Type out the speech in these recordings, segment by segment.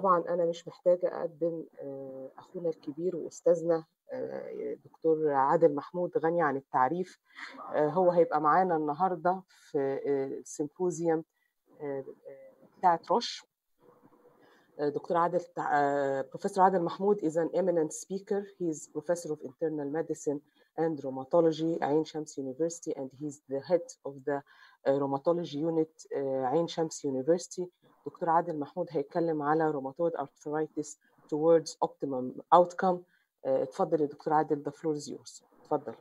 طبعا انا مش محتاجه اقدم اخونا الكبير واستاذنا دكتور عادل محمود غني عن التعريف هو هيبقى معانا النهارده في السيمبوزيوم بتاعت روش دكتور عادل بروفيسور عادل محمود is an eminent speaker he is professor of internal medicine and rheumatology عين شمس University and he's the head of the rheumatology unit عين شمس University دكتور عادل محمود هيتكلم على rheumatoid arthritis towards optimum outcome اتفضل يا دكتور عادل the floor is yours اتفضل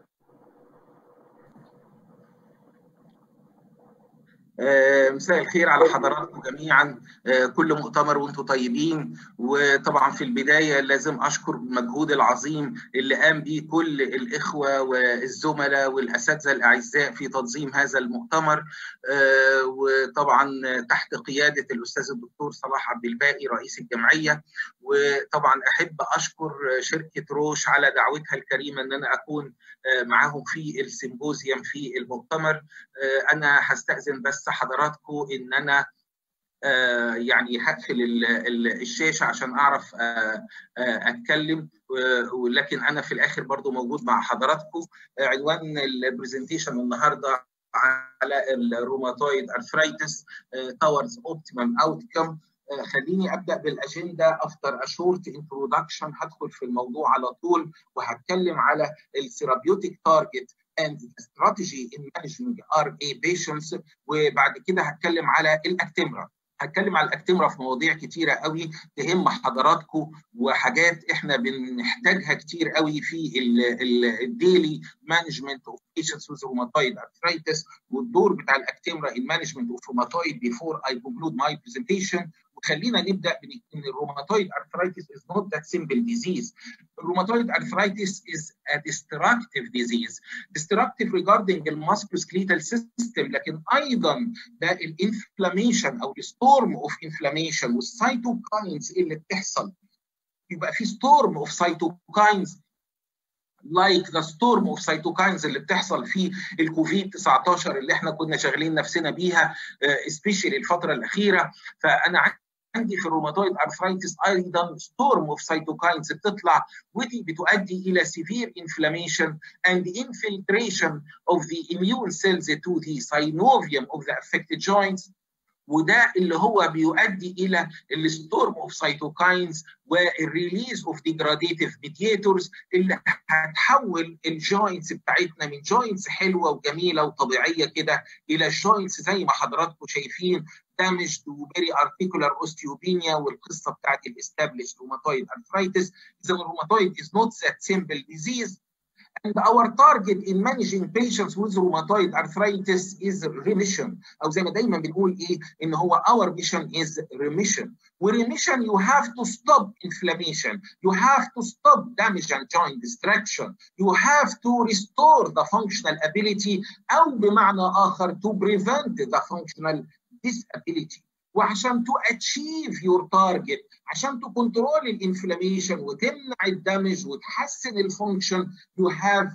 مساء الخير على حضراتكم جميعا كل مؤتمر وانتم طيبين وطبعا في البدايه لازم اشكر المجهود العظيم اللي قام به كل الاخوه والزملاء والاساتذه الاعزاء في تنظيم هذا المؤتمر وطبعا تحت قياده الاستاذ الدكتور صلاح عبد الباقي رئيس الجمعيه وطبعا احب اشكر شركه روش على دعوتها الكريمه ان انا اكون معاهم في السيمبوزيوم في المؤتمر انا هستاذن بس حضراتكم ان انا يعني هقفل الشاشه عشان اعرف اتكلم ولكن انا في الاخر برضو موجود مع حضراتكم عنوان البرزنتيشن النهارده على الروماتويد ارثرايتس towards optimum outcome خليني ابدا بالاجنده افتر اشورت انترودكشن هدخل في الموضوع على طول وهتكلم على الثيرابيوتيك تارجت and strategy in managing RA patients وبعد كده هتكلم على الاكتمرا هتكلم على الاكتمرا في مواضيع كتيره قوي تهم حضراتكم وحاجات احنا بنحتاجها كتير قوي في الديلي مانجمنت اوف patients with rheumatoid arthritis والدور بتاع الاكتمرا in management of rheumatoid before I conclude my presentation وخلينا نبدا ان الروماتويد ارثرايتس is not that simple disease. الروماتويد ارثرايتس is a destructive disease. destructive regarding الماسكوسكليتال سيستم لكن ايضا ده الانفلاميشن او الستورم اوف انفلاميشن والسيتوكاينز اللي بتحصل يبقى في ستورم اوف سيتوكاينز لايك ذا ستورم اوف سيتوكاينز اللي بتحصل في الكوفيد 19 اللي احنا كنا شغالين نفسنا بيها سبيشالي الفتره الاخيره فانا عندي في الروماتويد ارثرايتس ايضا ستورم اوف سيتوكاينز بتطلع ودي بتؤدي الى سيفير انفلاميشن اند انفلتريشن اوف ذا immune cells to the synovium of the affected joints وده اللي هو بيؤدي الى الستورم اوف سيتوكاينز والريليز اوف ديجراديتيف ميدياتورز اللي هتحول الجوينتس بتاعتنا من جوينتس حلوه وجميله وطبيعيه كده الى جوينتس زي ما حضراتكم شايفين damaged وبيري ارتيكولار اوستيوبينيا والقصه بتاعت الاستابليش روماتويد ارثرايتس اذا الروماتويد is not that simple disease And our target in managing patients with rheumatoid arthritis is remission أو زي ما دايما بنقول إيه إن هو our mission is remission. remission you have to stop inflammation. You have to stop damage and joint destruction. You have to restore the functional ability أو بمعنى آخر to prevent the functional disability. وعشان تو اتشيف يور تارجت عشان تكنترول الانفلاميشن وتمنع الدمج وتحسن الفانكشن يو هاف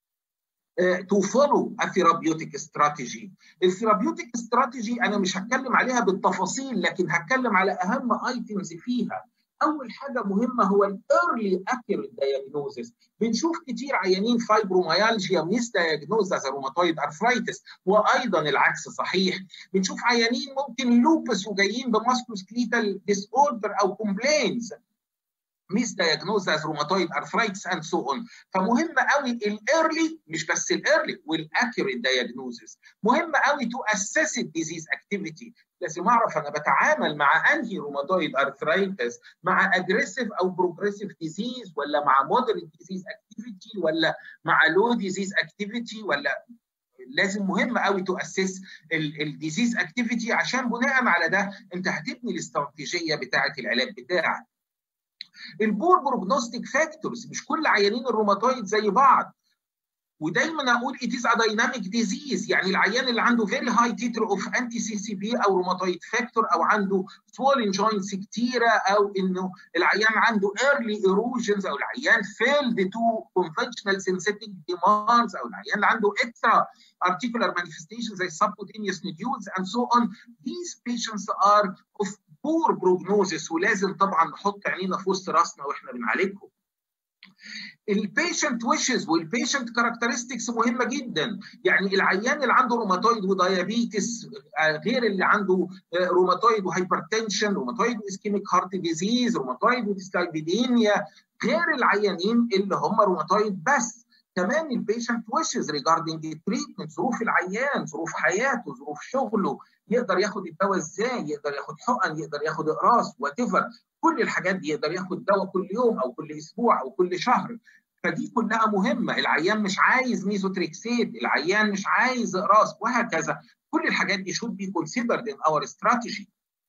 تو فولو ا ثيرابيوتيك استراتيجي الثيرابيوتيك استراتيجي انا مش هتكلم عليها بالتفاصيل لكن هتكلم على اهم ايتمز فيها اول حاجه مهمه هو الايرلي اكيوريت دايجنوزس بنشوف كتير عيانين فايبروميالجيا ميس دايجنوز از روماتويد ارثرايتس وايضا العكس صحيح بنشوف عيانين ممكن لوبس وجايين بماسكوسكليتال ديس اوردر او كومبلينز ميس دايجنوز از روماتويد ارثرايتس اند سو اون فمهم قوي الايرلي مش بس الايرلي والاكيوريت دايجنوزس مهم قوي تو اسس الديزيز اكتيفيتي لازم اعرف انا بتعامل مع انهي روماتويد ارثرايتس مع اجريسيف او بروجريسيف ديزيز ولا مع مودريت ديزيز اكتيفيتي ولا مع لو ديزيز اكتيفيتي ولا لازم مهم قوي تؤسس الديزيز اكتيفيتي عشان بناء على ده انت هتبني الاستراتيجيه بتاعه العلاج بتاعك البور بروجنوستيك فاكتورز مش كل عيانين الروماتويد زي بعض ودايما اقول it is a dynamic disease يعني العيان اللي عنده very high titer of anti CCP او روماتويد فاكتور او عنده swollen joints كتيره او انه العيان عنده early erosions او العيان failed to conventional synthetic demands او العيان اللي عنده extra articular manifestations زي subcutaneous nodules and so on these patients are of بور بروجنوزس ولازم طبعا نحط عينينا في وسط راسنا واحنا بنعالجهم البيشنت ويشز والبيشنت كاركترستكس مهمه جدا يعني العيان اللي عنده روماتويد وديابيتس غير اللي عنده روماتويد وهايبرتنشن روماتويد واسكيميك هارت ديزيز روماتويد وديسلايبيديميا غير العيانين اللي هم روماتويد بس كمان البيشنت ويشز ريجاردنج التريتمنت ظروف العيان ظروف حياته ظروف شغله يقدر ياخد الدواء ازاي يقدر ياخد حقن يقدر ياخد اقراص وات كل الحاجات دي يقدر ياخد دواء كل يوم او كل اسبوع او كل شهر فدي كلها مهمه العيان مش عايز ميزوتريكسيد العيان مش عايز اقراص وهكذا كل الحاجات دي should be considered in our strategy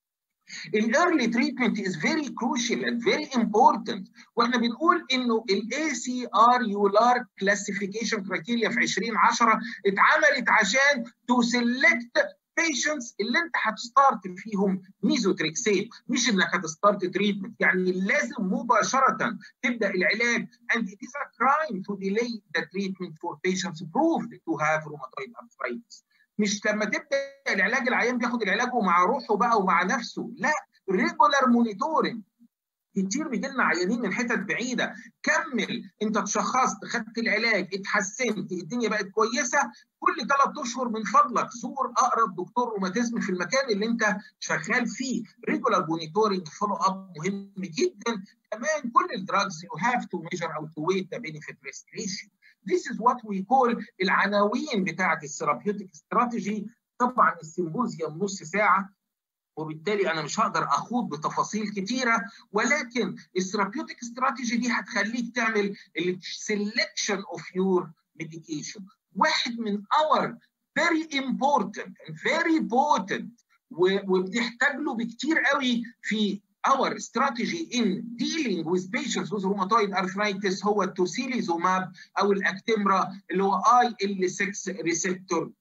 الايرلي تريتمنت از فيري كروشال اند فيري امبورتنت واحنا بنقول انه الاي سي ار يولار كلاسيفيكيشن كرايتيريا في 2010 اتعملت عشان تو سيلكت بيشنتس اللي انت هتستارت فيهم ميزوتريكسيت مش انك هتستارت تريتمنت يعني لازم مباشره تبدا العلاج and it is a crime to delay the treatment for patients proved to have rheumatoid arthritis مش لما تبدا العلاج العيان بياخد العلاج ومع روحه بقى ومع نفسه لا ريجولار مونيتورنج كتير بيجي لنا عيانين من حتت بعيده كمل انت اتشخصت خدت العلاج اتحسنت الدنيا بقت كويسه كل ثلاث اشهر من فضلك زور اقرب دكتور روماتيزم في المكان اللي انت شغال فيه ريجولار مونيتورنج فولو اب مهم جدا كمان كل الدراجز يو هاف تو ميجر او تو ويت ذا بينيفيت ريسك ريشيو This is what we call العناوين بتاعه الثيرابيوتيك استراتيجي طبعا السيمبوزيوم نص ساعه وبالتالي انا مش هقدر اخوض بتفاصيل كتيره ولكن الثيرابيوتيك استراتيجي دي هتخليك تعمل السelection اوف يور ميديكيشن واحد من اور very important and very potent وبتحتاج له بكتير قوي في our strategy in dealing with patients with rheumatoid arthritis هو التوسيليزوماب او الاكتمرا اللي هو اي ال 6 ريسبتور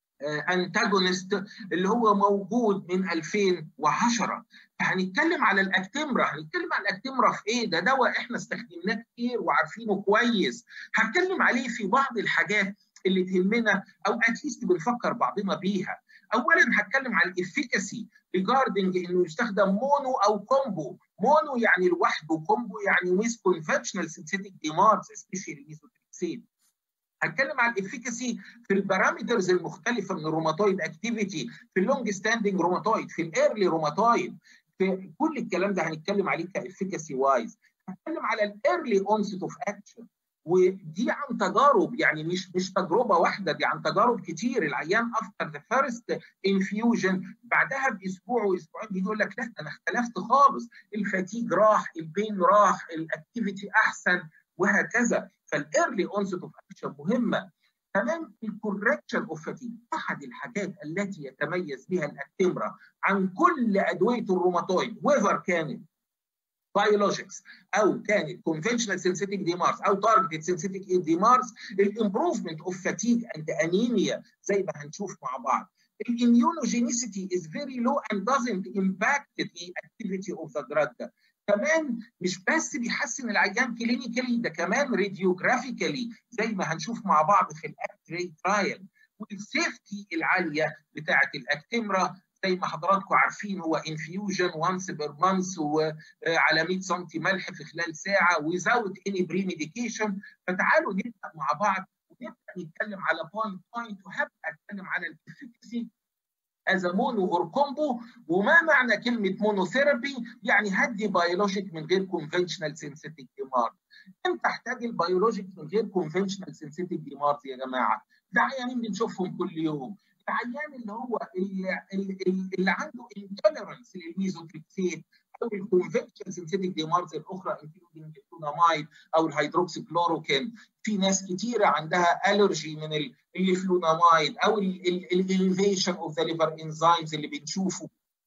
انتاجونست اللي هو موجود من 2010 هنتكلم على الاكتمرا هنتكلم على الاكتمرا في ايه ده دواء احنا استخدمناه كتير وعارفينه كويس هتكلم عليه في بعض الحاجات اللي تهمنا او اتليست بنفكر بعضنا بيها اولا هتكلم على الافيكاسي ريجاردنج انه يستخدم مونو او كومبو مونو يعني لوحده كومبو يعني ويز كونفشنال سينثيتيك ديمارز سبيشالي ميزوتريكسين هتكلم على الافيكاسي في البارامترز المختلفه من الروماتويد اكتيفيتي في اللونج ستاندنج روماتويد في الايرلي روماتويد في كل الكلام ده هنتكلم عليه كافيكاسي وايز هنتكلم على الايرلي اونست اوف اكشن ودي عن تجارب يعني مش مش تجربه واحده دي عن تجارب كتير العيان افتر ذا فيرست انفيوجن بعدها باسبوع واسبوعين بيقول لك لا انا اختلفت خالص الفاتيج راح البين راح الاكتيفيتي احسن وهكذا فالايرلي اونست اوف اكشن مهمه كمان الكوركشن اوف فاتيج احد الحاجات التي يتميز بها الاكتمرا عن كل ادويه الروماتويد ويفر كانت بايولوجيكس او كانت كونفشنال سينثيتيك ديمارس او تارجتد سينثيتيك ديمارس الامبروفمنت اوف فاتيج اند انيميا زي ما هنشوف مع بعض الاميونوجينيسيتي is very low and doesn't impact the activity of the drug كمان مش بس بيحسن العيان كلينيكالي ده كمان راديوجرافيكالي زي ما هنشوف مع بعض في الاكت ري ترايل والسيفتي العاليه بتاعه الاكتمرا زي ما حضراتكم عارفين هو انفيوجن وانس بير مانث وعلى 100 سم ملح في خلال ساعه ويزاوت اني بري ميديكيشن فتعالوا نبدا مع بعض ونبدا نتكلم على بوينت بوينت وهبدا اتكلم على الافكسي از مونو اور كومبو وما معنى كلمه مونوثيرابي يعني هدي بيولوجيك من غير كونفشنال سينثيتيك ديمارز امتى احتاج البيولوجيك من غير كونفشنال سينثيتيك ديمارز يا جماعه ده عيانين بنشوفهم كل يوم العيان اللي هو اللي, اللي, اللي عنده انتوليرنس للميزوتريكسيت او الكونفكشن سينثيتيك ديمارز الاخرى انكلودنج الفلونامايد او الهيدروكسي كلوروكين في ناس كتيره عندها الرجي من الفلونامايد او الاليفيشن اوف ذا ليفر انزيمز اللي بنشوفه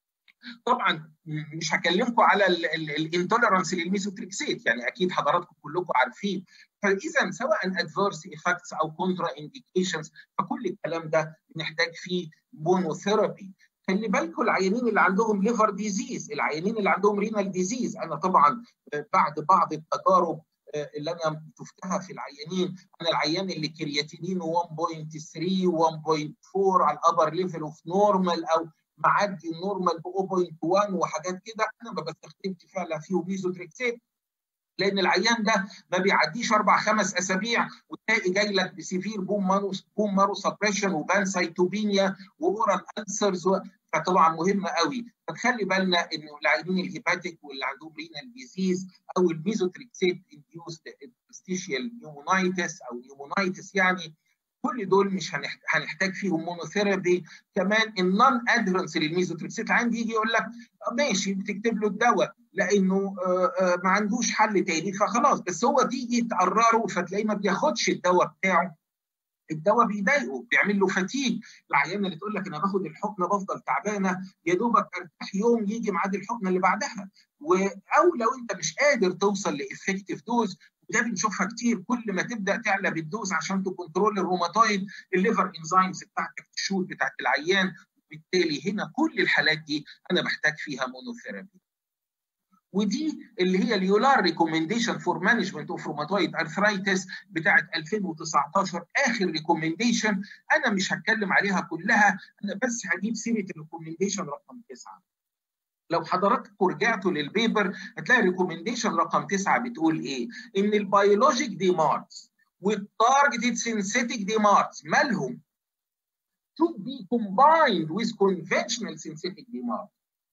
طبعا مش هكلمكم على الانتوليرنس للميزوتريكسيت يعني اكيد حضراتكم كلكم عارفين فاذا سواء ادفيرس ايفكتس او كونترا انديكيشنز فكل الكلام ده بنحتاج فيه مونوثيرابي خلي بالكم العيانين اللي عندهم ليفر ديزيز العيانين اللي عندهم رينال ديزيز انا طبعا بعد بعض التجارب اللي انا شفتها في العيانين انا العيان اللي كرياتينينه 1.3 1.4 على الابر ليفل اوف نورمال او معدي النورمال ب 0.1 وحاجات كده انا ما بستخدمش فعلا فيه ميزوتريكسيت لان العيان ده ما بيعديش اربع خمس اسابيع وتلاقي جاي لك بسيفير بوم مارو بوم مارو سبريشن وبانسايتوبينيا واورال انسرز فطبعا مهمه قوي فتخلي بالنا انه العيانين الهيباتيك واللي عندهم رينال ديزيز او الميزوتريكسيت انديوست انترستيشيال نيومونايتس او نيومونايتس يعني كل دول مش هنحتاج فيهم مونوثيرابي كمان النون ادهرنس للميزوتريكسيت عندي يجي يقول لك ماشي بتكتب له الدواء لانه ما عندوش حل تاني فخلاص بس هو تيجي تقرره فتلاقيه ما بياخدش الدواء بتاعه الدواء بيضايقه بيعمل له فتيج العيانه اللي تقول لك انا باخد الحقنه بفضل تعبانه يا دوبك ارتاح يوم يجي ميعاد الحقنه اللي بعدها او لو انت مش قادر توصل لافكتيف دوز وده بنشوفها كتير كل ما تبدا تعلى بالدوز عشان تكنترول الروماتويد الليفر انزيمز بتاعتك تشوت بتاعت العيان وبالتالي هنا كل الحالات دي انا بحتاج فيها مونوثيرابي ودي اللي هي اليولار ريكومنديشن فور مانجمنت اوف روماتويد ارثرايتس بتاعت 2019 اخر ريكومنديشن انا مش هتكلم عليها كلها انا بس هجيب سيره الريكومنديشن رقم تسعه لو حضراتكم رجعتوا للبيبر هتلاقي ريكومنديشن رقم تسعه بتقول ايه؟ ان البيولوجيك ديمارتس والتارجتد سينثيتيك ديمارتس مالهم؟ to be combined with conventional synthetic demand.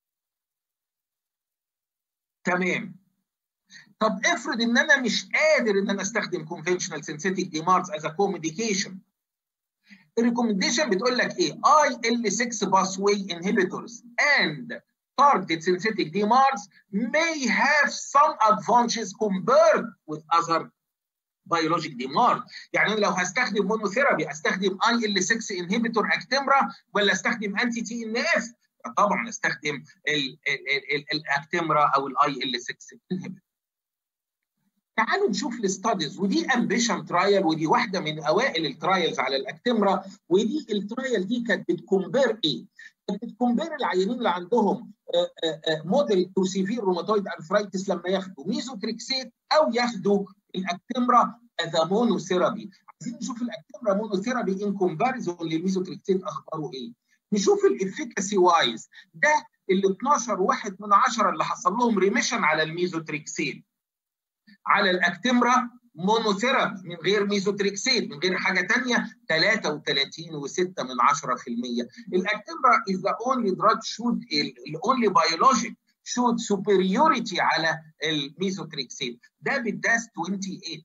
تمام. طب افرض ان انا مش قادر ان انا استخدم conventional synthetic DMARDs as a co-medication. الريكومنديشن بتقول لك ايه؟ IL6 pathway inhibitors and targeted synthetic DMARDs may have some advantages compared with other biologic DMARD يعني لو هستخدم مونوثيرابي استخدم اي ال 6 انهبيتور اكتمرا ولا استخدم انتي تي ان اف طبعا استخدم الاكتمرا او الاي ال 6 انهبيتور تعالوا نشوف الستاديز ودي امبيشن ترايل ودي واحده من اوائل الترايلز على الاكتمرا ودي الترايل دي كانت بتكمبير ايه؟ كانت بتكمبير العيانين اللي عندهم موديل تو سيفير روماتويد ارثرايتس لما ياخدوا ميزوتريكسيت او ياخدوا الاكتمرا از مونوثيرابي عايزين نشوف الاكتمرا مونوثيرابي ان كومباريزون للميزوتريكسيت اخباره ايه نشوف الافيكاسي وايز ده ال 12 واحد من 10 اللي حصل لهم ريميشن على الميزوتريكسيت على الاكتمرا مونوثيرابي من غير ميزوتريكسيت من غير حاجه ثانيه 33 و6 من 10% الاكتمرا از ذا اونلي دراج شود الاونلي بيولوجيك showed superiority على الميزوتريكسيت ده بالداس 28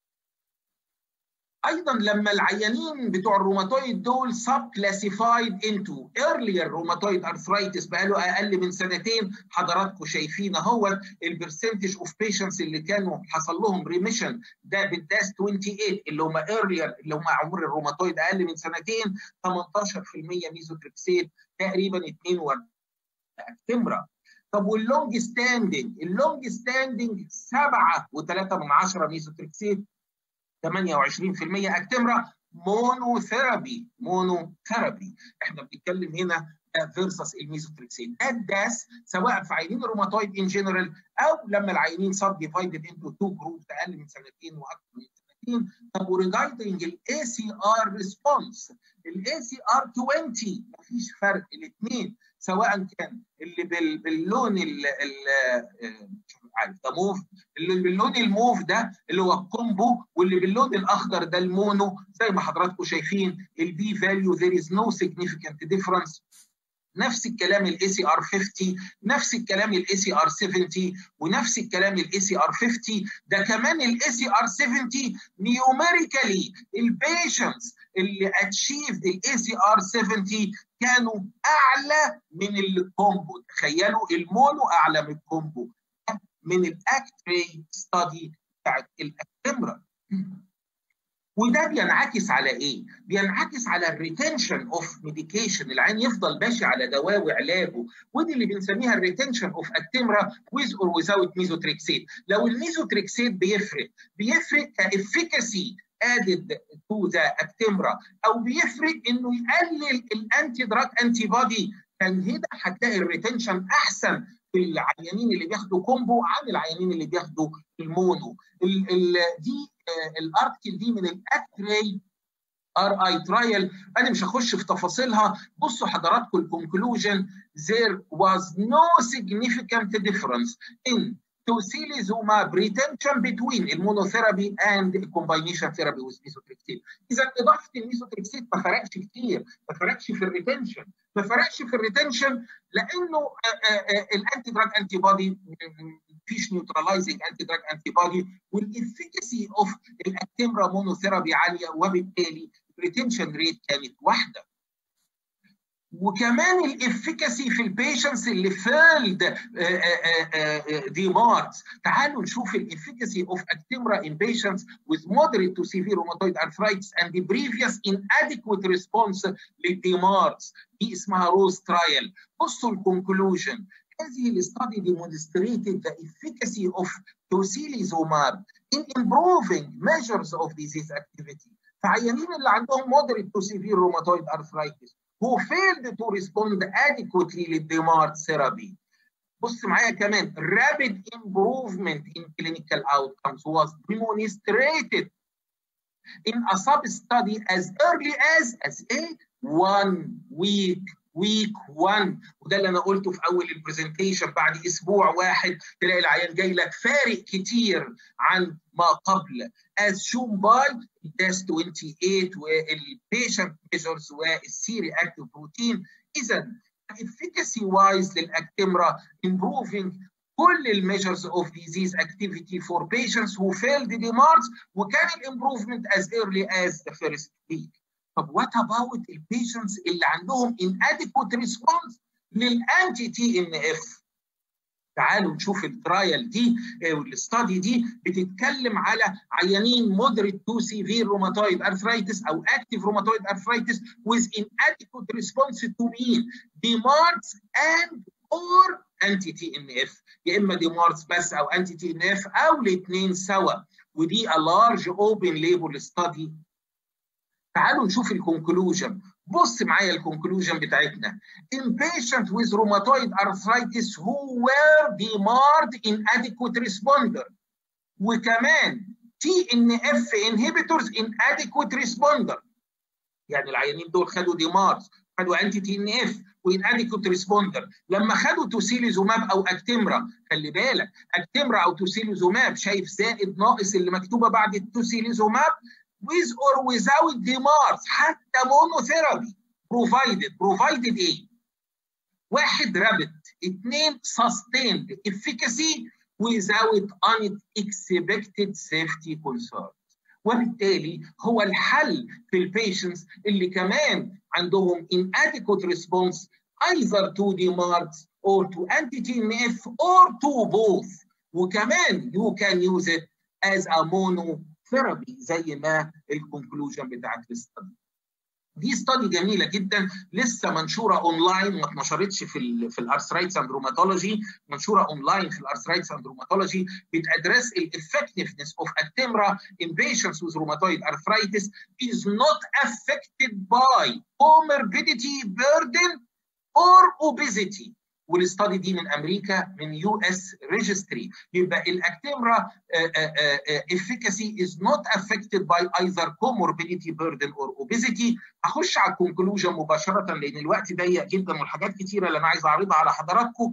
ايضا لما العيانين بتوع الروماتويد دول سب كلاسيفايد انتو earlier روماتويد ارثرايتس بقاله اقل من سنتين حضراتكم شايفين اهو البرسنتج اوف بيشنتس اللي كانوا حصل لهم ريميشن ده بالداس 28 اللي هم earlier اللي هم عمر الروماتويد اقل من سنتين 18% ميزوتريكسيت تقريبا 42 اكتمرا طب واللونج ستاندنج اللونج ستاندنج 7 و3 من 10 ميزوتريكسيت 28% اكتمرا مونوثيرابي مونوثيرابي احنا بنتكلم هنا فيرسس الميزوتريكسين ده الداس سواء في عيانين الروماتويد ان جنرال او لما العيانين سب ديفايدد انتو تو جروبس اقل من سنتين واكثر من سنتين طب وريجاردنج الاي سي ار ريسبونس الاي سي ار 20 مفيش فرق الاثنين سواء كان اللي باللون ال مش عارف ده موف اللي باللون الموف ده اللي هو الكومبو واللي باللون الاخضر ده المونو زي ما حضراتكم شايفين البي فاليو there is no significant difference نفس الكلام الاي سي ار 50 نفس الكلام الاي سي ار 70 ونفس الكلام الاي سي ار 50 ده كمان الاي سي ار 70 نيوميريكالي البيشنتس اللي اتشيفد الاي سي ار 70 كانوا اعلى من الكومبو تخيلوا المونو اعلى من الكومبو من الاكتري ستادي بتاعت الاكتمرا وده بينعكس على ايه؟ بينعكس على الريتنشن اوف ميديكيشن العين يفضل ماشي على دواء وعلاجه ودي اللي بنسميها الريتنشن اوف اكتمرا ويز اور ويزاوت ميزوتريكسيت لو الميزوتريكسيت بيفرق بيفرق كافيكاسي ادد تو ذا اكتمرا او بيفرق انه يقلل الانتي دراج انتي بودي كان هنا هتلاقي الريتنشن احسن في العيانين اللي بياخدوا كومبو عن العيانين اللي بياخدوا المونو ال ال دي الارتكل دي من الاكتري ار اي ترايل انا مش هخش في تفاصيلها بصوا حضراتكم الكونكلوجن there was no significant difference in tocilizumab retention between المونوثيرابي and combination therapy with methotrexate اذا اضافه الميثوتريكسيت ما فرقش كتير ما فرقش في الريتنشن ما فرقش في الريتنشن لانه الانتي دراج انتي بودي مفيش نيوتراليزنج انتي دراج انتي بودي والافيكاسي اوف الاكتمرا مونوثيرابي عاليه وبالتالي الريتنشن ريت كانت واحده وكمان الافيكاسي في البيشنتس اللي فيلد دي مارتس تعالوا نشوف الافيكاسي اوف اكتمرا in patients with moderate to severe rheumatoid arthritis and the previous inadequate response للديمارتس دي اسمها روز ترايل بصوا الكونكلوجن هذه الاستادي demonstrated the efficacy of tocilizumab in improving measures of disease activity فعيانين اللي عندهم moderate to severe rheumatoid arthritis who failed to respond adequately للديمارت ثيرابي بص معايا كمان rapid improvement in clinical outcomes was demonstrated in a sub-study as early as as a one week week 1 وده اللي انا قلته في اول البرزنتيشن بعد اسبوع واحد تلاقي العيان جاي لك فارق كتير عن ما قبل as shown by test 28 والبيشنت ميجرز والسيري اكتيف بروتين اذا efficacy wise للاكتمرا improving كل الميجرز اوف ديزيز اكتيفيتي فور patients who failed the مارس وكان الامبروفمنت as early as the first week طب وات اباوت البيشنتس اللي عندهم inadequate response للانتي تي ان اف تعالوا نشوف الترايل دي والاستادي دي بتتكلم على عيانين مودريت تو سيفير روماتويد ارثرايتس او اكتيف روماتويد ارثرايتس with inadequate response to mean DMARDs and or انتي تي ان اف يا اما DMARDs بس او انتي تي ان اف او الاثنين سوا ودي a large open label study تعالوا نشوف الكونكلوجن بص معايا الكونكلوجن بتاعتنا in patient with rheumatoid arthritis who were demarred inadequate responder وكمان TNF inhibitors inadequate responder يعني العيانين دول خدوا ديمارز خدوا انتي تي ان اف واناديكوت ريسبوندر لما خدوا توسيليزوماب او اكتمرا خلي بالك اكتمرا او توسيليزوماب شايف زائد ناقص اللي مكتوبه بعد التوسيليزوماب with or without DMARS حتى monotherapy provided provided ايه؟ واحد رابط اثنين sustained efficacy without unexpected safety concerns وبالتالي هو الحل في البيشنتس اللي كمان عندهم inadequate response either to DMARS or to anti-TNF or to both وكمان you can use it as a mono ثيرابي زي ما الكونكلوجن بتاعت الاستادي دي استادي جميله جدا لسه منشوره اونلاين ما اتنشرتش في ال في الارثرايتس اند روماتولوجي منشوره اونلاين في الارثرايتس اند روماتولوجي بتادرس الافكتفنس اوف التمرا in patients with rheumatoid arthritis is not affected by comorbidity burden or obesity والاستادي دي من امريكا من يو اس ريجستري يبقى الاكتمرا efficacy is not affected by either comorbidity burden or obesity هخش على الكونكلوجن مباشره لان الوقت ضيق جدا والحاجات كتيره اللي انا عايز اعرضها على حضراتكم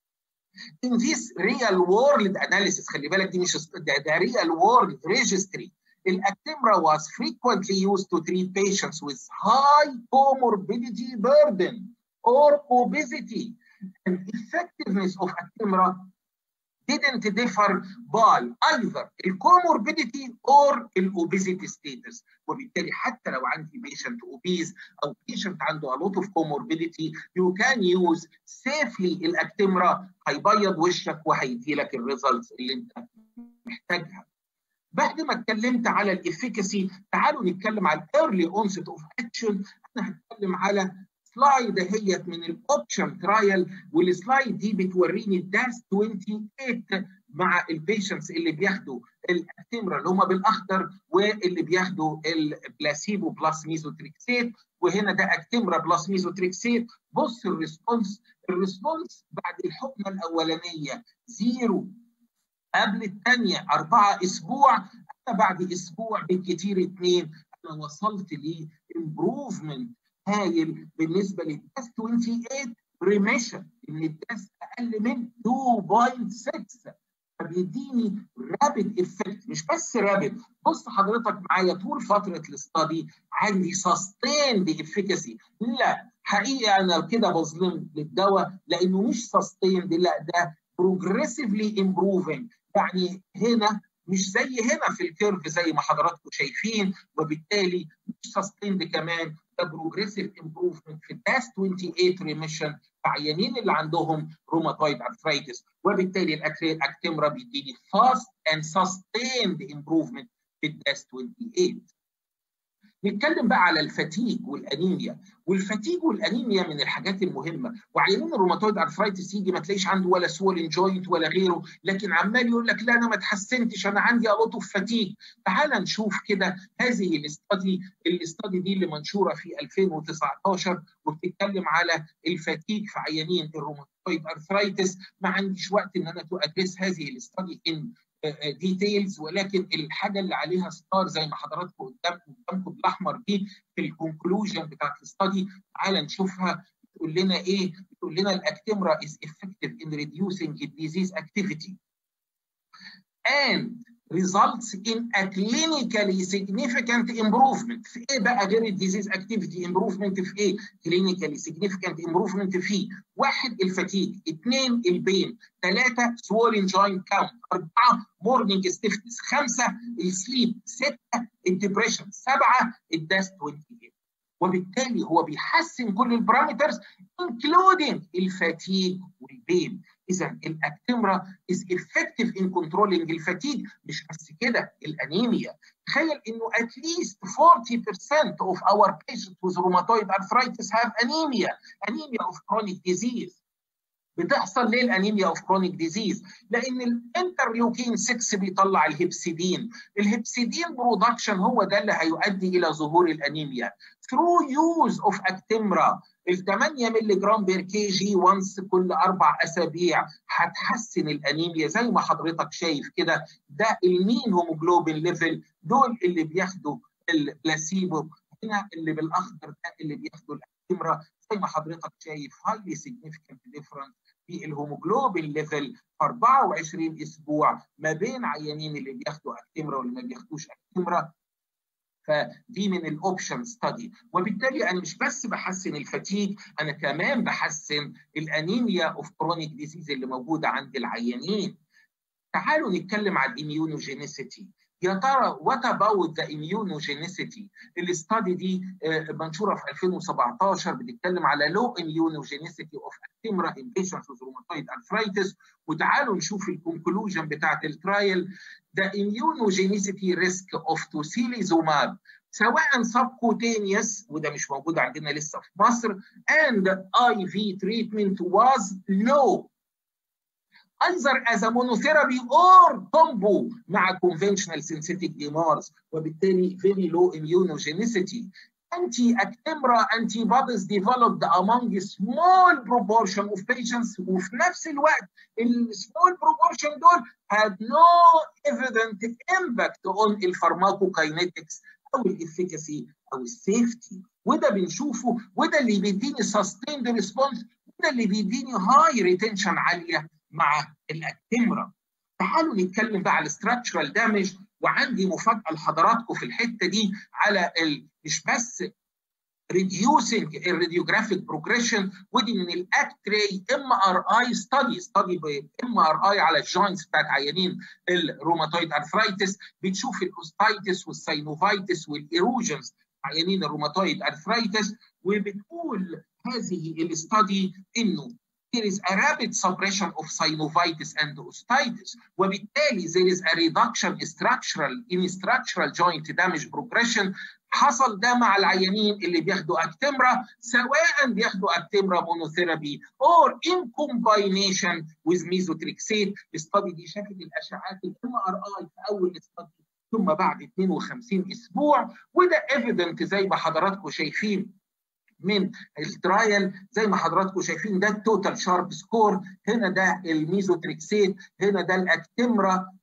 in this real world analysis خلي بالك دي مش ده, ده real world registry الأكتمرا was frequently used to treat patients with high comorbidity burden or obesity and effectiveness of Actemra didn't differ by either الcomorbidity or obesity status وبالتالي حتى لو عندي patient obese او patient عنده a lot of comorbidity you can use safely الأكتمرا هيبيض وشك وهيدي لك الريزلتس اللي انت محتاجها بعد ما اتكلمت على الافيكاسي تعالوا نتكلم على الايرلي اونست اوف اكشن انا هتكلم على سلايد اهيت من الاوبشن ترايل والسلايد دي بتوريني الداس 28 مع البيشنتس اللي بياخدوا الاكتمرا اللي هم بالاخضر واللي بياخدوا البلاسيبو بلس ميزوتريكسيت وهنا ده اكتمرا بلس ميزوتريكسيت بص الريسبونس الريسبونس بعد الحقنه الاولانيه زيرو قبل الثانيه اربعه اسبوع بعد اسبوع بالكثير اثنين انا وصلت لامبروفمنت هايل بالنسبه للتاس 28 ريميشن ان التاس اقل من 2.6 فبيديني رابد افكت مش بس رابد بص حضرتك معايا طول فتره الاستادي عندي سستيند افيكاسي لا حقيقه انا كده بظلم للدواء لانه مش سستيند لا ده بروجريسيفلي امبروفنج يعني هنا مش زي هنا في الكيرف زي ما حضراتكم شايفين وبالتالي مش سستيند كمان ده بروجريسيف امبروفمنت في التاس 28 ريميشن في عيانين اللي عندهم روماتويد ارثرايتس وبالتالي الاكتمرا بيديني فاست اند سستيند امبروفمنت في التاس 28 نتكلم بقى على الفتيج والانيميا والفتيج والانيميا من الحاجات المهمه وعيانين الروماتويد ارثرايتس يجي ما تلاقيش عنده ولا سوالين جوينت ولا غيره لكن عمال يقول لك لا انا ما اتحسنتش انا عندي الوت اوف فتيج تعال نشوف كده هذه الاستادي الاستادي دي اللي منشوره في 2019 وبتتكلم على الفتيج في عيانين الروماتويد ارثرايتس ما عنديش وقت ان انا تو ادريس هذه الاستادي ان ديتيلز ولكن الحاجه اللي عليها ستار زي ما حضراتكم قدامكم قدامكم بالاحمر دي في الكونكلوجن بتاعت الاستادي تعال نشوفها بتقول لنا ايه؟ بتقول لنا الاكتمرا is effective in reducing disease activity and results in a clinically significant improvement في ايه بقى غير الديزيز اكتيفيتي امبروفمنت في ايه؟ clinically significant improvement في واحد الفتيج، اثنين البين، ثلاثة swollen joint count، أربعة morning stiffness، خمسة السليب، ستة الدبريشن، سبعة الداس 28 وبالتالي هو بيحسن كل البارامترز including الفتيج والبين اذا الاكتمرا is effective in controlling الفتيج مش بس كده الانيميا تخيل انه at least 40% of our patients with rheumatoid arthritis have anemia anemia of chronic disease بتحصل ليه الانيميا اوف كرونيك ديزيز؟ لان الانترليوكين 6 بيطلع الهبسيدين، الهبسيدين برودكشن هو ده اللي هيؤدي الى ظهور الانيميا. through use of Actemra ال 8 مللي جرام بير كي جي وانس كل اربع اسابيع هتحسن الانيميا زي ما حضرتك شايف كده ده المين هيموجلوبين ليفل دول اللي بياخدوا البلاسيبو هنا اللي بالاخضر ده اللي بياخدوا الاكتمرا زي ما حضرتك شايف هايلي سيجنيفيكانت ديفرنس في الهيموجلوبين ليفل في 24 اسبوع ما بين عيانين اللي بياخدوا اكتمرا واللي ما بياخدوش اكتمرا فدي من الاوبشن ستادي وبالتالي انا مش بس بحسن الفتيج انا كمان بحسن الانيميا اوف كرونيك ديزيز اللي موجوده عند العيانين تعالوا نتكلم على الاميونوجينيسيتي يا ترى وات اباوت ذا immunogenicity الاستادي دي منشوره في 2017 بتتكلم على لو immunogenicity اوف اكتمرا in patients with rheumatoid arthritis وتعالوا نشوف الكونكلوجن بتاعت الترايل the immunogenicity risk of tocilizumab سواء subcutaneous وده مش موجود عندنا لسه في مصر and IV treatment was low either as a monotherapy or combo مع conventional synthetic DMARS وبالتالي very low immunogenicity. Anti-Actemra antibodies developed among a small proportion of patients وفي نفس الوقت ال small proportion دول had no evident impact on الفارماكوكاينetics او الافيكاسي او السيفتي وده بنشوفه وده اللي بيديني sustained response وده اللي بيديني هاي ريتنشن عاليه مع الاكتمرا تعالوا نتكلم بقى على الاستراكشرال دامج وعندي مفاجاه لحضراتكم في الحته دي على ال... مش بس reducing الراديوجرافيك بروجريشن ودي من الاكتري ام ار اي ستادي ستادي ام ار اي على الجوينتس بتاعت عيانين الروماتويد ارثرايتس بتشوف الاوستايتس والساينوفايتس والايروجنز عيانين الروماتويد ارثرايتس وبتقول هذه الاستادي انه there is a rapid suppression of synovitis and ostitis وبالتالي there is a reduction structural in structural joint damage progression حصل ده مع العيانين اللي بياخدوا اكتمرا سواء بياخدوا اكتمرا مونوثيرابي or in combination with methotrexate الاستادي دي شافت الاشعاعات الام ار اي في اول استادي ثم بعد 52 اسبوع وده ايفيدنت زي ما حضراتكم شايفين من الترايل زي ما حضراتكم شايفين ده التوتال شارب سكور هنا ده الميزوتريكسيت هنا ده الاكتمرا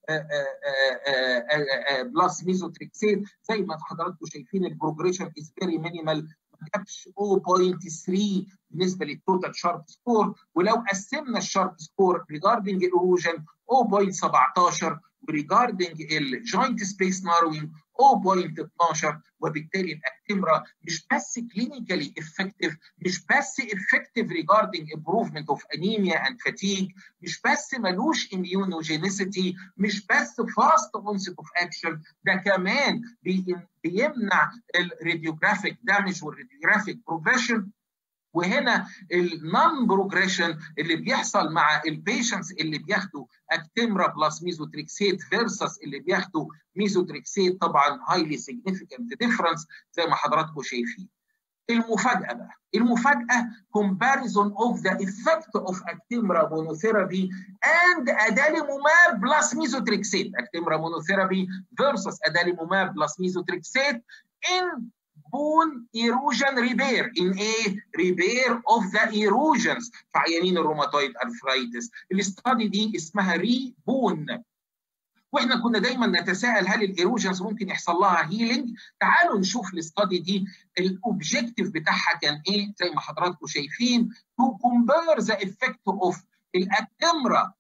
بلس ميزوتريكسيت زي ما حضراتكم شايفين البروجريشن از فيري مينيمال ما جابش 0.3 بالنسبه للتوتال شارب سكور ولو قسمنا الشارب سكور ريجاردنج الاروجن 0.17 وريجاردنج الجوينت سبيس ناروينج 0.12 وبالتالي الاكتمرا مش بس كلينيكالي افكتيف مش بس افكتيف ريجاردنج امبروفمنت اوف انيميا اند فاتيج مش بس ملوش اميونوجينيسيتي مش بس فاست اونست اوف اكشن ده كمان بيمنع الراديوجرافيك دامج والراديوجرافيك بروجريشن وهنا النون بروجريشن اللي بيحصل مع البيشنتس اللي بياخدوا اكتمرا بلس ميزوتريكسيت فيرسس اللي بياخدوا ميزوتريكسيت طبعا هايلي سيجنيفيكانت ديفرنس زي ما حضراتكم شايفين. المفاجأة بقى المفاجأة comparison of the effect of Actemra monotherapy and adalimumab plus methotrexate Actemra monotherapy versus adalimumab plus methotrexate in bone erosion repair in a repair of the erosions في عيانين الروماتويد ارثرايتس الاستادي دي اسمها ري بون واحنا كنا دايما نتساءل هل الايروجنز ممكن يحصل لها هيلينج تعالوا نشوف الاستادي دي الاوبجيكتيف بتاعها كان ايه زي ما حضراتكم شايفين to compare the effect of الاكتمرا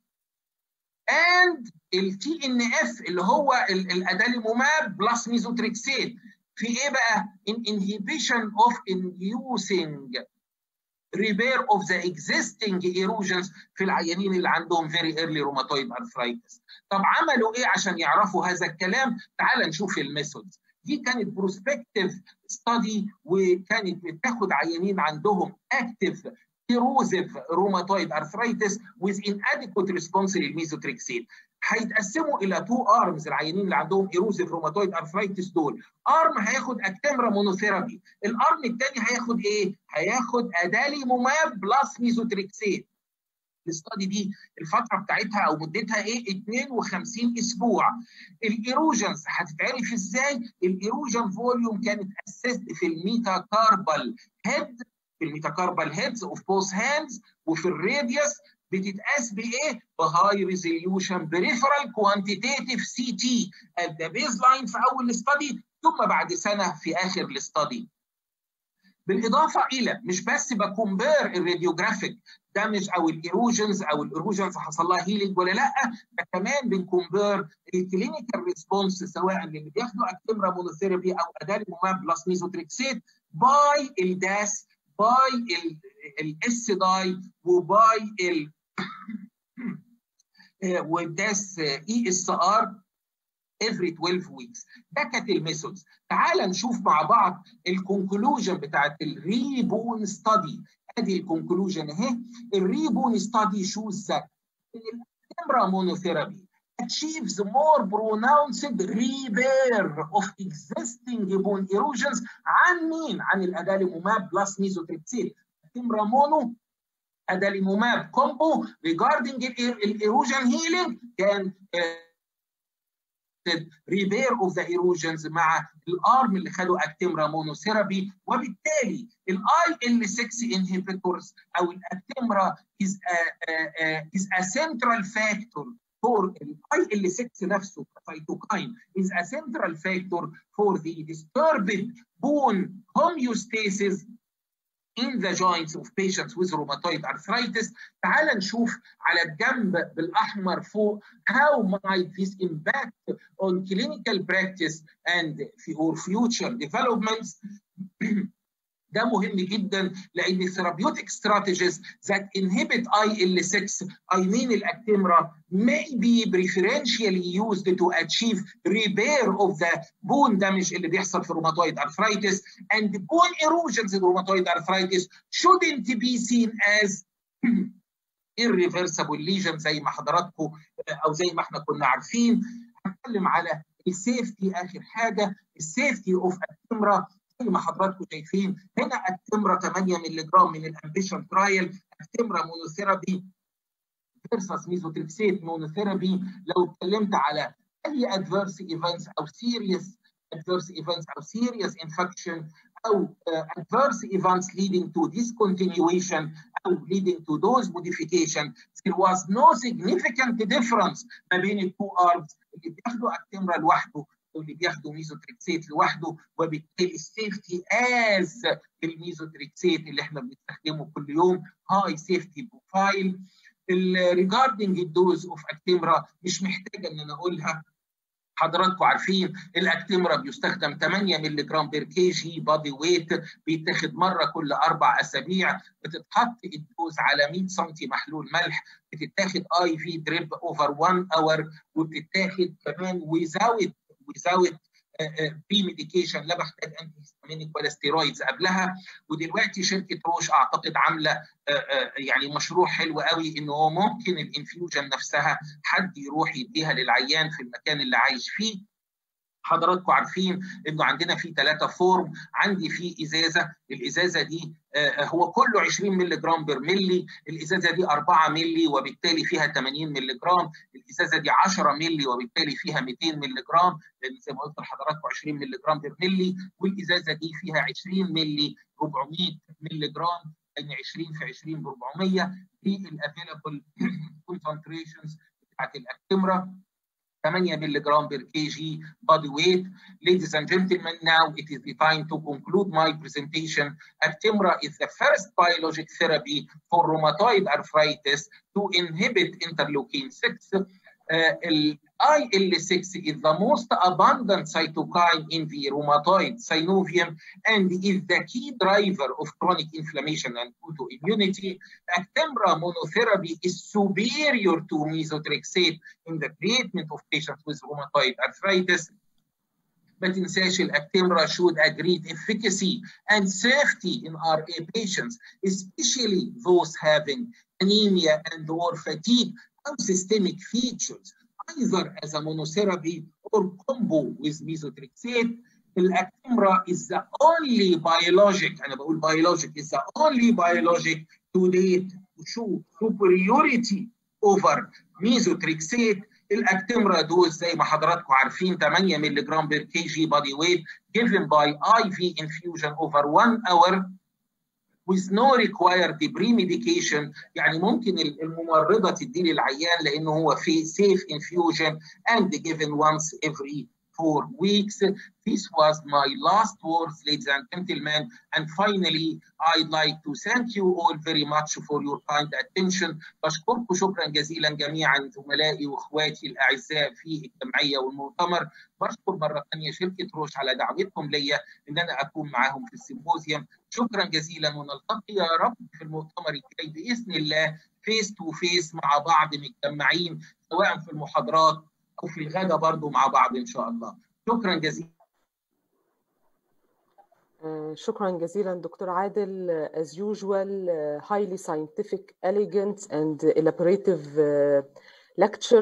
and التي ان اف اللي هو الاداليموماب بلس ميزوتريكسيت في ايه بقى؟ in inhibition of inducing repair of the existing erosions في العيانين اللي عندهم very early rheumatoid arthritis. طب عملوا ايه عشان يعرفوا هذا الكلام؟ تعال نشوف الميثودز. دي كانت بروسبكتيف ستادي وكانت بتاخد عيانين عندهم اكتف erosive rheumatoid arthritis with inadequate response للميزوتريكسين. هيتقسموا الى تو ارمز العيانين اللي عندهم ايروزيف روماتويد ارثرايتس دول ارم هياخد اكتمرا مونوثيرابي الارم الثاني هياخد ايه هياخد اداليموماب بلس ميزوتريكسيت الاستادي دي الفتره بتاعتها او مدتها ايه 52 اسبوع الايروجنز هتتعرف ازاي الايروجن فوليوم كانت اسست في الميتاكاربال هيد في الميتاكاربال هيدز اوف بوث هاندز وفي الراديوس بتتقاس بايه؟ بهاي ريزوليوشن بريفرال كوانتيتيف سي تي ذا بيز لاين في اول الاستادي ثم بعد سنه في اخر الاستادي. بالاضافه الى مش بس بكومبير الراديوجرافيك دامج او الايروجنز او الايروجنز حصل لها هيلينج ولا لا ده كمان بنكومبير الكلينيكال ريسبونس سواء اللي بياخدوا اكتمرا مونوثيرابي او اداليموماب بلس ميزوتريكسيت باي الداس باي الاس داي وباي ال والداس اي اس ار every 12 weeks ده كانت الميثودز تعال نشوف مع بعض الكونكلوجن بتاعت الريبون ستادي ادي الكونكلوجن اهي الريبون ستادي شوز ذات الكاميرا مونوثيرابي achieves more pronounced repair of existing bone erosions عن مين؟ عن الاداليموماب بلس ميزوتريبسين الكاميرا مونو اداليموماب كومبو regarding الايروجن هيلينج كان ريبير اوف ذا ايروجنز مع الارم اللي خدوا اكتمرا مونوثيرابي وبالتالي الاي ال 6 انهبيتورز او الاكتمرا از از ا سنترال فاكتور for الاي ال 6 نفسه cytokine is a central factor for the disturbed bone homeostasis in the joints of patients with rheumatoid arthritis تعال نشوف على الجنب بالاحمر فوق how might this impact on clinical practice and or future developments ده مهم جدا لان الثيرابيوتيك ستراتيجيز that inhibit IL6 I mean الاكتمرا may be preferentially used to achieve repair of the bone damage اللي بيحصل في rheumatoid arthritis and bone erosions in rheumatoid arthritis shouldn't be seen as irreversible lesion زي ما حضراتكم او زي ما احنا كنا عارفين هنتكلم على السيفتي اخر حاجه السيفتي اوف اكتمرا زي ما حضراتكم شايفين هنا اكتمرا 8 مللي جرام من الامبيشن ترايل اكتمرا مونوثيرابي فيرسس ميزوتريكسيت مونوثيرابي لو اتكلمت على اي ادفيرس ايفنتس او سيريس adverse events او serious infection او adverse events leading to discontinuation او leading to dose modification there was no significant difference ما بين التو arms اللي بياخدوا اكتمرا لوحده واللي بياخدوا ميزوتريكسيت لوحده وبالتالي السيفتي از الميزوتريكسيت اللي احنا بنستخدمه كل يوم هاي سيفتي بروفايل ريجاردنج الدوز اوف اكتمرا مش محتاجه ان انا اقولها حضراتكم عارفين الاكتمرا بيستخدم 8 مللي جرام بير كي جي بادي ويت بيتاخد مره كل اربع اسابيع بتتحط الدوز على 100 سم محلول ملح بتتاخد اي في دريب اوفر 1 اور وبتتاخد كمان ويزاوت ويزاوت بري ميديكيشن لا بحتاج انتي هيستامينيك ولا ستيرويدز قبلها ودلوقتي شركه روش اعتقد عامله يعني مشروع حلو قوي ان هو ممكن الانفيوجن نفسها حد يروح يديها للعيان في المكان اللي عايش فيه حضراتكم عارفين انه عندنا في ثلاثه فورم عندي في ازازه الازازه دي هو كله 20 مللي جرام بر ملي الازازه دي 4 مللي وبالتالي فيها 80 مللي جرام الازازه دي 10 مللي وبالتالي فيها 200 مللي جرام لان زي ما قلت لحضراتكم 20 مللي جرام بر ملي والازازه دي فيها 20 مللي 400 مللي جرام يعني 20 في 20 ب 400 دي الافيلابل كونسنتريشنز بتاعت الاكتمرا 8 مللي جرام بير كي جي body weight. Ladies and gentlemen, now it is the time to conclude my presentation. Actemra is the first biologic therapy for rheumatoid arthritis to inhibit interleukin 6. Uh, IL-6 is the most abundant cytokine in the rheumatoid synovium and is the key driver of chronic inflammation and autoimmunity. Actemra monotherapy is superior to methotrexate in the treatment of patients with rheumatoid arthritis. ما تنساش الاكتمرا showed a great efficacy and safety in RA patients, especially those having anemia and or fatigue or systemic features, either as a monotherapy or combo with methotrexate. Electimra is the only biologic, أنا بقول biologic, is the only biologic to date to show superiority over methotrexate. الاكتمرا دوز زي ما حضراتكم عارفين 8 مللي جرام بير كي جي بادي ويت given by IV infusion over one hour with no required pre-medication يعني ممكن الممرضة تدي للعيان لأنه هو في safe infusion and given once every four weeks. This was my last words, ladies and gentlemen. And finally, I'd like to thank you all very much for your kind attention. بشكركم شكرا جزيلا جميعا زملائي واخواتي الاعزاء في الجمعيه والمؤتمر. بشكر مره ثانيه شركه روش على دعوتكم ليا ان انا اكون معاهم في السيمبوزيوم. شكرا جزيلا ونلتقي يا رب في المؤتمر الجاي باذن الله فيس تو فيس مع بعض متجمعين سواء في المحاضرات او في الغدا برضو مع بعض ان شاء الله شكرا جزيلا شكرا جزيلا دكتور عادل as usual highly scientific elegant and elaborative lecture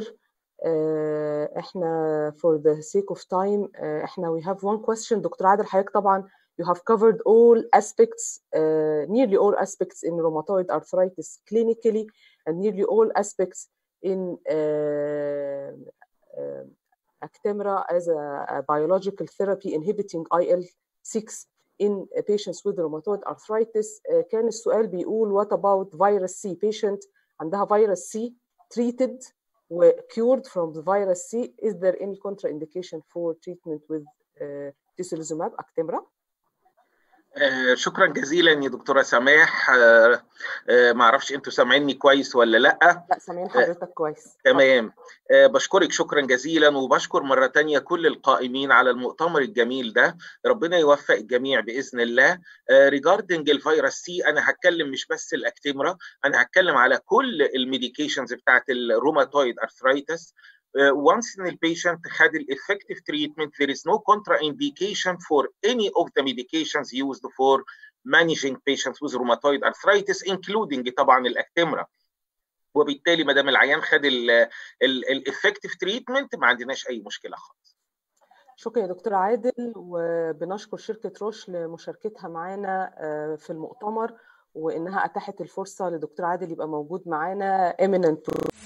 احنا for the sake of time احنا we have one question دكتور عادل حضرتك طبعا you have covered all aspects uh, nearly all aspects in rheumatoid arthritis clinically and nearly all aspects in uh, uh, Actemra as a, a, biological therapy inhibiting IL-6 in patients with rheumatoid arthritis. Uh, كان السؤال بيقول what about virus C patient عندها virus C treated و cured from the virus C is there any contraindication for treatment with uh, tislelizumab Actemra? آه شكرا جزيلا يا دكتوره سماح آه آه ما اعرفش انتوا سامعيني كويس ولا لا لا سامعين حضرتك كويس تمام بشكرك شكرا جزيلا وبشكر مره تانية كل القائمين على المؤتمر الجميل ده ربنا يوفق الجميع باذن الله ريجاردنج الفيروس سي انا هتكلم مش بس الاكتمرا انا هتكلم على كل الميديكيشنز بتاعت الروماتويد ارثرايتس once in the patient had effective treatment, there is no contraindication for any of the medications used for managing patients with rheumatoid arthritis, including طبعا الاكتمرا. وبالتالي ما دام العيان خد الافكتيف تريتمنت ما عندناش اي مشكله خالص. شكرا يا دكتور عادل وبنشكر شركه روش لمشاركتها معانا في المؤتمر وانها اتاحت الفرصه لدكتور عادل يبقى موجود معانا eminent